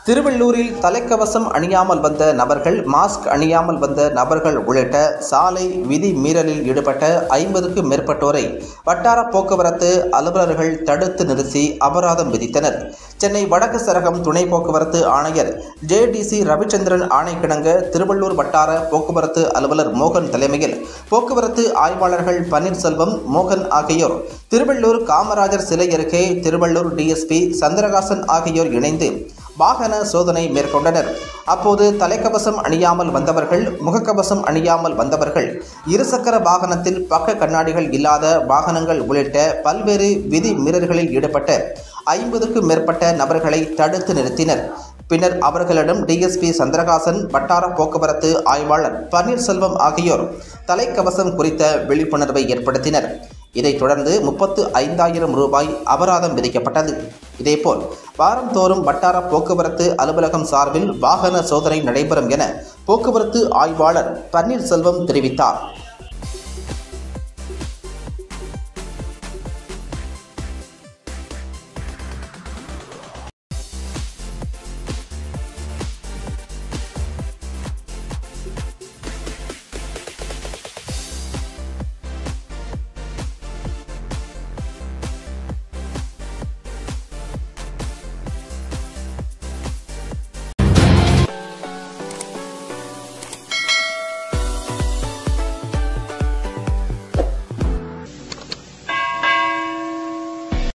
திருவள்ளூரில் தலைக்கவசம் அணியாமல் வந்த நபர்கள் மாஸ்க் அணியாமல் வந்த நபர்கள் உள்ளிட்ட சாலை விதி மீறலில் ஈடுபட்ட ஐம்பதுக்கும் மேற்பட்டோரை வட்டார போக்குவரத்து அலுவலர்கள் தடுத்து நிறுத்தி அபராதம் விதித்தனர் சென்னை வடக்கு சரகம் துணை போக்குவரத்து ஆணையர் ஜேடிசி ரவிச்சந்திரன் ஆணைக்கிணங்க திருவள்ளூர் வட்டார போக்குவரத்து அலுவலர் மோகன் தலைமையில் போக்குவரத்து ஆய்வாளர்கள் பன்னீர்செல்வம் மோகன் ஆகியோர் திருவள்ளூர் காமராஜர் சிலை அருகே திருவள்ளூர் டிஎஸ்பி சந்திரகாசன் ஆகியோர் இணைந்து வாகன சோதனை மேற்கொண்டனர் அப்போது தலைக்கவசம் அணியாமல் வந்தவர்கள் முகக்கவசம் அணியாமல் வந்தவர்கள் இருசக்கர வாகனத்தில் பக்க கண்ணாடிகள் இல்லாத வாகனங்கள் உள்ளிட்ட பல்வேறு விதி மீறல்களில் ஈடுபட்ட ஐம்பதுக்கும் மேற்பட்ட நபர்களை தடுத்து நிறுத்தினர் பின்னர் அவர்களிடம் டிஎஸ்பி சந்திரகாசன் வட்டார போக்குவரத்து ஆய்வாளர் பன்னீர்செல்வம் ஆகியோர் தலைக்கவசம் குறித்த விழிப்புணர்வை ஏற்படுத்தினர் இதைத் தொடர்ந்து முப்பத்து ஐந்தாயிரம் ரூபாய் அபராதம் விதிக்கப்பட்டது இதேபோல் வாரந்தோறும் வட்டார போக்குவரத்து அலுவலகம் சார்பில் வாகன சோதனை நடைபெறும் என போக்குவரத்து ஆய்வாளர் பன்னீர்செல்வம் தெரிவித்தார்